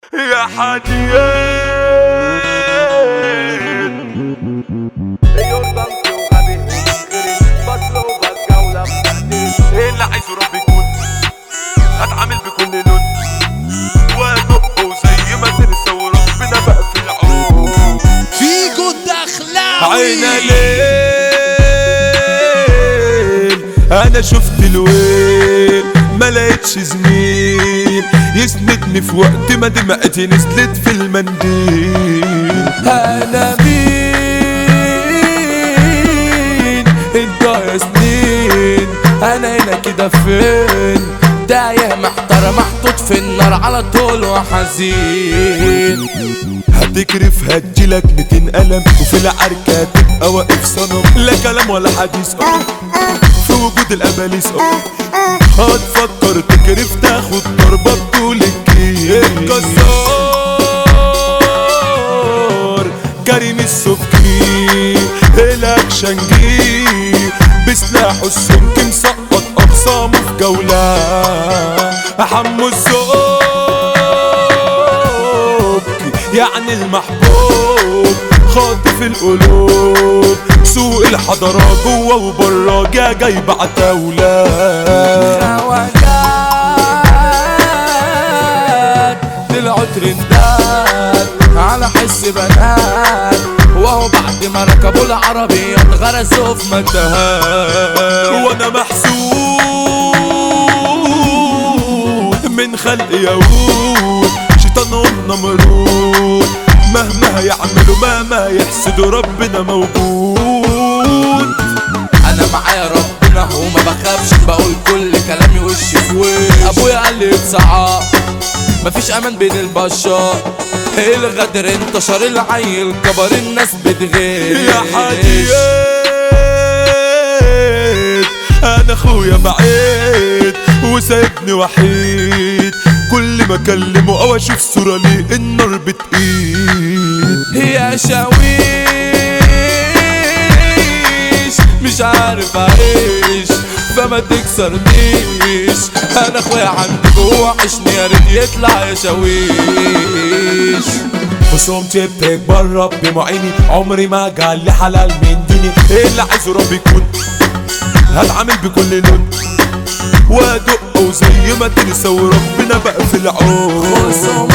يا حاجيين ايه اللي عايزه ربي يكون هتعامل بكل لون وادقه زي ما تنسى وربنا بقى في العون فيكو الدخلاوي عينا ليل انا شفت الويل ما لقيتش زميل يسندني في وقت ما دمعتي نزلت في المنديل انا مين انت يا سنين انا هنا كده فين تايه محتار محطوط في النار على طول وحزين هتكرف هتجيلك 200 قلم وفي العركة تبقى واقف صنم لا كلام ولا حديث أه في وجود الأباليس أه هتفكر تكرف تاخد ضربة بطول الكيس الجزار كريم السبكي الاكشن جي بسلاحه السمك مسقط اقسامه في جولة حمو الزوبكي يعني المحبوب خاطف القلوب سوق الحضارة جوه وبره جا جايب عتاولة خواجات طلعوا ترندات على حس بنات وهو بعد ما ركبوا العربية اتغرزوا في متاهات وانا محسود من خلق يهود شيطان نمرود مهما هيعملوا مهما يحسدوا ربنا موجود انا معايا ربنا وما بخافش بقول كل كلامي وش في وش ابويا قال لي اتصعب مفيش امان بين البشر الغدر انتشر العيل كبر الناس بتغير يا حديد انا اخويا بعيد وسايبني وحيد كل ما اكلمه او اشوف صورة ليه النار بتقيد يا شاويش مش عارف اعيش فما تكسرنيش انا اخويا عندي جوه عشني يا ريت يطلع يا شاويش خصومتي بتكبر ربي معيني عمري ما قال لي حلال من ديني ايه اللي عايزه ربي يكون هتعامل بكل لون وادقه زي ما تنسى وربنا بقى في العون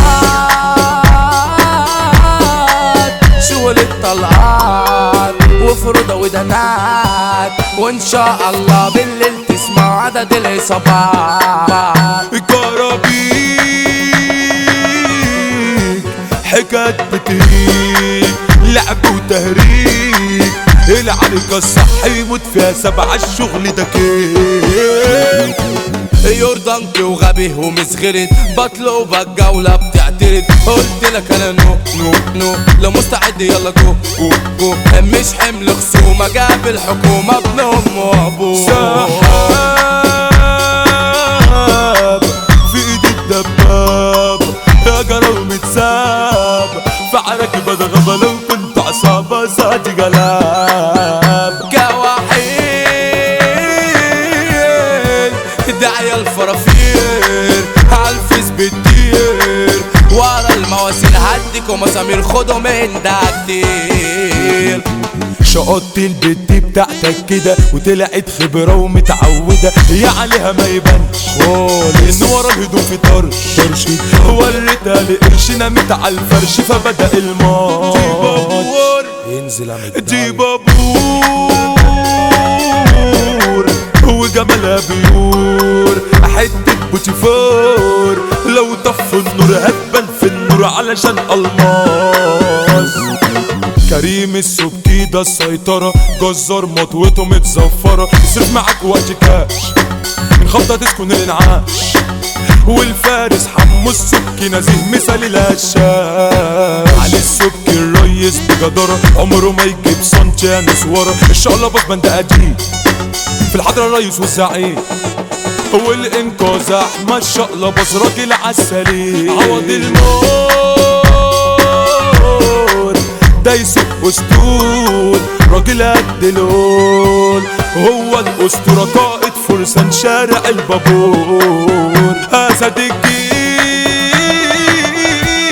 خصومات شغل الطلقات وفرودة ودنات وان شاء الله بالليل تسمع عدد الاصابات كرابيك حكاية بتهيك لعب وتهريج العركة الصح يموت فيها سبعة الشغل ده كيك يوردانك وغبي ومسغرد بطلبك جولة بتعترض قلت لك انا نو نو نو لو مستعد يلا جو جو جو مش حمل خصومة جاب الحكومة ابن ام وابوه سحاب في ايد الدباب يا جرى متساب في عركة غضبة لو كنت عصابة زاد جلاب كواحيل داعية الفرافير عالفيس بتطير ورا المواسير هديك ومسامير خدوا من ده كتير شقطت البت بتاعتك كده وطلعت خبرة ومتعودة هي عليها ما يبانش لان ورا الهدوم في طرش طرش وريتها لقرش نامت على الفرش فبدأ الماتش ينزل عم دي بابور وجمالها بيور حتة بوتيفور لو طفوا النور هتبان في النور علشان الماس كريم السبكي ده السيطرة جزار مطوته متزفرة يصرف معاك وقت كاش الخبطة تسكن الانعاش والفارس حمو السبكي نزيه مثال الهشاش علي السبكي الريس بجدارة عمره ما يجيب سنتيانس ورا الشقلبة بند قديم في الحضرة الريس والزعيم هو الانقاذ احمد شقلباز راجل عسلي عوض الموت ده يسوق اسطول راجل قد لون هو الاسطوره قائد فرسان شارع البابور اسد الجيل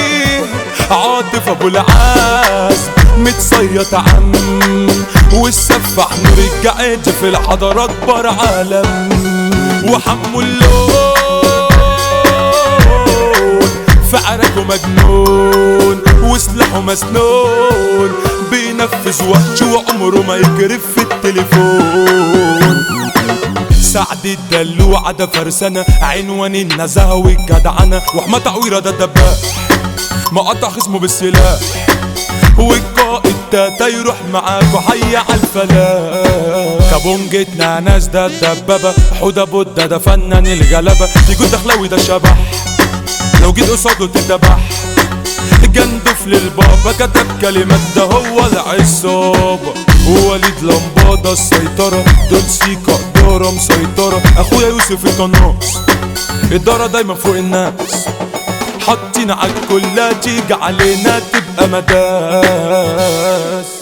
عاطف ابو العزم متصيط عم والسفاح نور الجعيد في الحضارة اكبر عالم وحمو اللون في عرقه مجنون وسلاحه مسنون بينفذ وحش وعمره ما يجري في التليفون سعد الدلوعة ده فرسانة عنوان النزاهة والجدعنة وحمى تعويرة ده دباح مقطع خصمه بالسلاح والقائد تاتا يروح معاك وحي على الفلاح كابونجتنا ناس ده الدبابة حودة بودة ده فنان الجلبة يجود دخلاوي ده شبح لو جيت قصاده تدبح جندف للبابا كتب كلمات ده هو العصابة ووليد لمبادة السيطرة دول سيكا إدارة مسيطرة أخويا يوسف القناص إدارة دايما فوق الناس حاطين عالكل تيجي علينا تبقى مداس